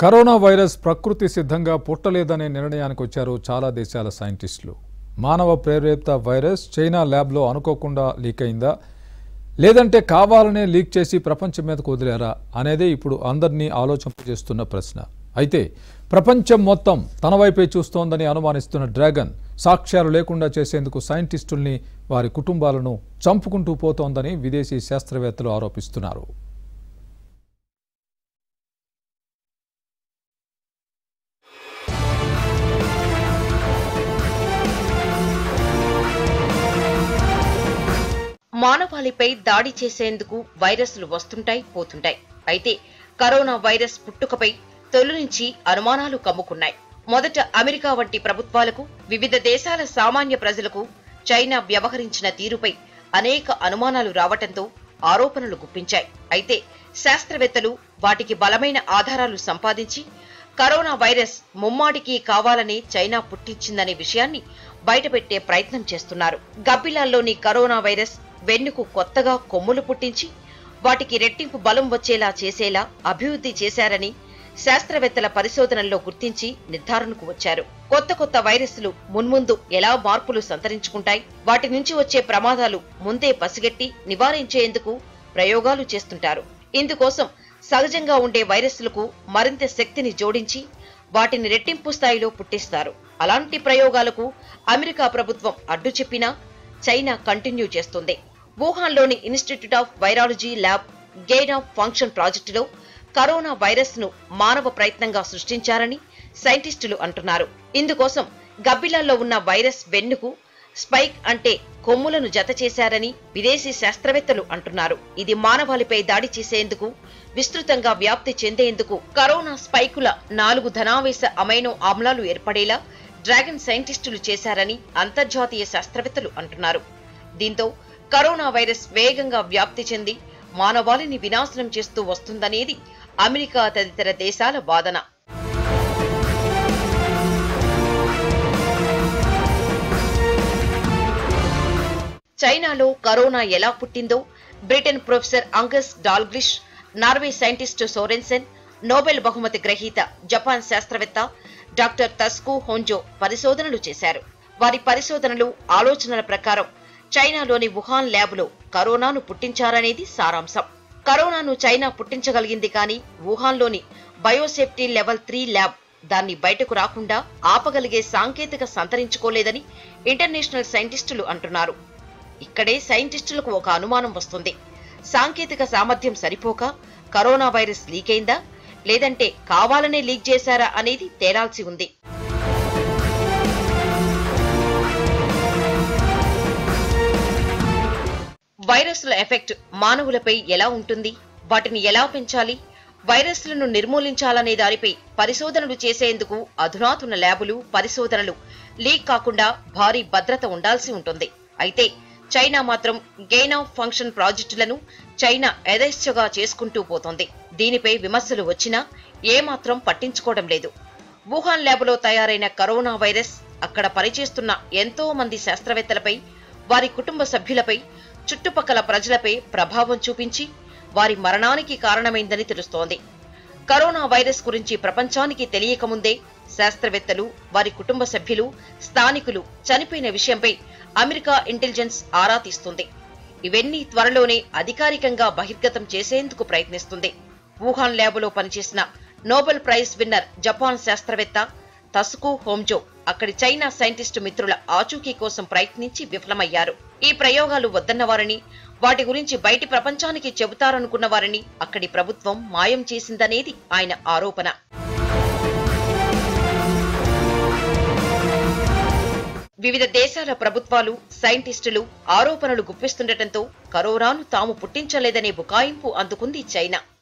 corona virus ప్రకృతి సిద్ధంగా పుట్టలేదనే నిర్ణయానికి వచ్చారు చాలా దేశాల సైంటిస్టులు మానవ ప్రేరేపిత వైరస్ చైనా ల్యాబ్లో అనుకోకుండా లీక్ అయిందా లేదంటే కావాలనే లీక్ చేసి ప్రపంచం మీదకు వదిలేరా అనేదే ఇప్పుడు అందరినీ ఆలోచింపజేస్తున్న ప్రశ్న అయితే ప్రపంచం మొత్తం తన వైపే చూస్తోందని అనుమానిస్తున్న డ్రాగన్ సాక్ష్యాలు లేకుండా చేసేందుకు సైంటిస్టుల్ని వారి కుటుంబాలను చంపుకుంటూ పోతోందని విదేశీ శాస్త్రవేత్తలు ఆరోపిస్తున్నారు మానవాళిపై దాడి చేసేందుకు వైరస్లు వస్తుంటాయి పోతుంటాయి అయితే కరోనా వైరస్ పుట్టుకపై తొలి నుంచి అనుమానాలు కమ్ముకున్నాయి మొదట అమెరికా వంటి ప్రభుత్వాలకు వివిధ దేశాల సామాన్య ప్రజలకు చైనా వ్యవహరించిన తీరుపై అనేక అనుమానాలు రావటంతో ఆరోపణలు గుప్పించాయి అయితే శాస్త్రవేత్తలు వాటికి బలమైన ఆధారాలు సంపాదించి కరోనా వైరస్ ముమ్మాటికి కావాలని చైనా పుట్టించిందనే విషయాన్ని బయటపెట్టే ప్రయత్నం చేస్తున్నారు గబ్బిలాల్లోని కరోనా వైరస్ వెన్నుకు కొత్తగా కొమ్ములు పుట్టించి వాటికి రెట్టింపు బలం వచ్చేలా చేసేలా అభివృద్ధి చేశారని శాస్త్రవేత్తల పరిశోధనల్లో గుర్తించి నిర్ధారణకు వచ్చారు కొత్త కొత్త వైరస్లు మున్ముందు ఎలా మార్పులు సంతరించుకుంటాయి వాటి నుంచి వచ్చే ప్రమాదాలు ముందే పసిగట్టి నివారించేందుకు ప్రయోగాలు చేస్తుంటారు ఇందుకోసం సహజంగా ఉండే వైరస్లకు మరింత శక్తిని జోడించి వాటిని రెట్టింపు స్థాయిలో పుట్టిస్తారు అలాంటి ప్రయోగాలకు అమెరికా ప్రభుత్వం అడ్డు చెప్పినా చైనా కంటిన్యూ చేస్తుంది వుహాన్లోని institute of virology lab gain of function ప్రాజెక్టులో కరోనా వైరస్ ను మానవ ప్రయత్నంగా సృష్టించారని సైంటిస్టులు అంటున్నారు ఇందుకోసం గబ్బిలాల్లో ఉన్న వైరస్ వెన్నుకు స్పైక్ అంటే కొమ్ములను జత చేశారని విదేశీ శాస్త్రవేత్తలు అంటున్నారు ఇది మానవాళిపై దాడి చేసేందుకు విస్తృతంగా వ్యాప్తి చెందేందుకు కరోనా స్పైకుల నాలుగు ధనావేశ అమైనో ఆమ్లాలు ఏర్పడేలా డ్రాగన్ సైంటిస్టులు చేశారని అంతర్జాతీయ శాస్త్రవేత్తలు అంటున్నారు దీంతో కరోనా వైరస్ వేగంగా వ్యాప్తి చెంది మానవాళిని వినాశనం చేస్తూ వస్తుందనేది అమెరికా తదితర దేశాల వాదన చైనాలో కరోనా ఎలా పుట్టిందో Britain professor Angus Dalglish Norway scientist Sorensen Nobel బహుమతి గ్రహీత జపాన్ శాస్త్రవేత్త డాక్టర్ తస్కు హోంజో పరిశోధనలు చేశారు వారి పరిశోధనలు ఆలోచనల ప్రకారం చైనాలోని వుహాన్ ల్యాబ్లో కరోనాను పుట్టించారనేది సారాంశం కరోనాను చైనా పుట్టించగలిగింది కానీ వుహాన్లోని బయోసేఫ్టీ లెవెల్ త్రీ ల్యాబ్ దాన్ని బయటకు రాకుండా ఆపగలిగే సాంకేతిక సంతరించుకోలేదని ఇంటర్నేషనల్ సైంటిస్టులు అంటున్నారు ఇక్కడే సైంటిస్టులకు ఒక అనుమానం వస్తుంది సాంకేతిక సామర్థ్యం సరిపోక కరోనా వైరస్ లీక్ అయిందా లేదంటే కావాలనే లీక్ చేశారా అనేది తేలాల్సి ఉంది వైరస్ల ఎఫెక్ట్ మానవులపై ఎలా ఉంటుంది వాటిని ఎలా పెంచాలి వైరస్లను నిర్మూలించాలనే దానిపై పరిశోధనలు చేసేందుకు అధునాతున ల్యాబులు పరిశోధనలు లీక్ కాకుండా భారీ భద్రత ఉండాల్సి ఉంటుంది అయితే చైనా మాత్రం గెయిన్ ఆఫ్ ఫంక్షన్ ప్రాజెక్టులను చైనా యథేచ్ఛగా చేసుకుంటూ పోతోంది దీనిపై విమర్శలు వచ్చినా ఏమాత్రం పట్టించుకోవడం లేదు వుహాన్ ల్యాబ్లో తయారైన కరోనా వైరస్ అక్కడ పనిచేస్తున్న ఎంతో మంది శాస్త్రవేత్తలపై వారి కుటుంబ సభ్యులపై చుట్టుపక్కల ప్రజలపై ప్రభావం చూపించి వారి మరణానికి కారణమైందని తెలుస్తోంది కరోనా వైరస్ గురించి ప్రపంచానికి తెలియకముందే శాస్త్రవేత్తలు వారి కుటుంబ సభ్యులు స్థానికులు చనిపోయిన విషయంపై అమెరికా ఇంటెలిజెన్స్ ఆరా తీస్తుంది ఇవన్నీ త్వరలోనే అధికారికంగా బహిర్గతం చేసేందుకు ప్రయత్నిస్తుంది వుహాన్ ల్యాబులో పనిచేసిన నోబెల్ ప్రైజ్ విన్నర్ జపాన్ శాస్త్రవేత్త తసుకు హోంజో అక్కడి చైనా సైంటిస్టు మిత్రుల ఆచూకీ కోసం ప్రయత్నించి విఫలమయ్యారు ఈ ప్రయోగాలు వద్దన్న వారిని వాటి గురించి బయటి ప్రపంచానికి చెబుతారనుకున్న వారిని అక్కడి ప్రభుత్వం మాయం చేసిందనేది ఆయన ఆరోపణ వివిధ దేశాల ప్రభుత్వాలు సైంటిస్టులు ఆరోపణలు గుప్పిస్తుండటంతో కరోనాను తాము పుట్టించలేదనే బుకాయింపు అందుకుంది చైనా